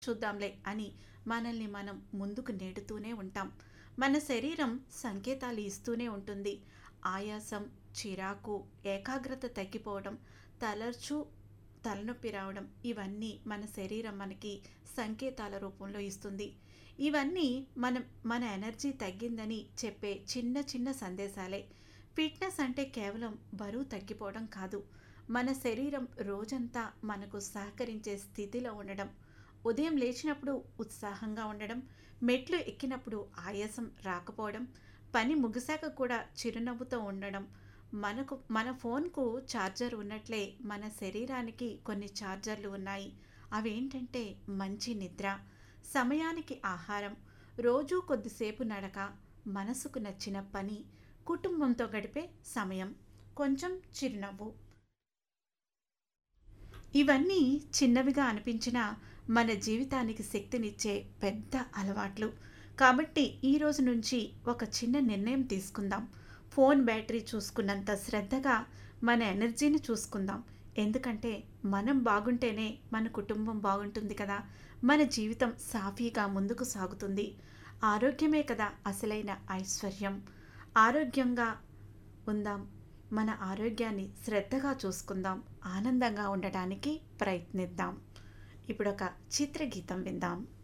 చూద్దాంలే అని మనల్ని మనం ముందుకు నెడుతూనే ఉంటాం మన శరీరం సంకేతాలు ఇస్తూనే ఉంటుంది ఆయాసం చిరాకు ఏకాగ్రత తగ్గిపోవడం తలర్చు తలనొప్పి రావడం ఇవన్నీ మన శరీరం మనకి సంకేతాల రూపంలో ఇస్తుంది ఇవన్నీ మనం మన ఎనర్జీ తగ్గిందని చెప్పే చిన్న చిన్న సందేశాలే ఫిట్నెస్ అంటే కేవలం బరువు తగ్గిపోవడం కాదు మన శరీరం రోజంతా మనకు సహకరించే స్థితిలో ఉండడం ఉదయం లేచినప్పుడు ఉత్సాహంగా ఉండడం మెట్లు ఎక్కినప్పుడు ఆయాసం రాకపోవడం పని ముగిశాక కూడా చిరునవ్వుతో ఉండడం మనకు మన ఫోన్కు ఛార్జర్ ఉన్నట్లే మన శరీరానికి కొన్ని ఛార్జర్లు ఉన్నాయి అవేంటంటే మంచి నిద్ర సమయానికి ఆహారం రోజూ కొద్దిసేపు నడక మనసుకు నచ్చిన పని కుటుంబంతో గడిపే సమయం కొంచెం చిరునవ్వు ఇవన్నీ చిన్నవిగా అనిపించినా మన జీవితానికి శక్తినిచ్చే పెద్ద అలవాట్లు కాబట్టి ఈ రోజు నుంచి ఒక చిన్న నిర్ణయం తీసుకుందాం ఫోన్ బ్యాటరీ చూసుకున్నంత శ్రద్ధగా మన ఎనర్జీని చూసుకుందాం ఎందుకంటే మనం బాగుంటేనే మన కుటుంబం బాగుంటుంది కదా మన జీవితం సాఫీగా ముందుకు సాగుతుంది ఆరోగ్యమే కదా అసలైన ఐశ్వర్యం ఆరోగ్యంగా ఉందాం మన ఆరోగ్యాన్ని శ్రద్ధగా చూసుకుందాం ఆనందంగా ఉండటానికి ప్రయత్నిద్దాం ఇప్పుడు ఒక చిత్రగీతం విందాం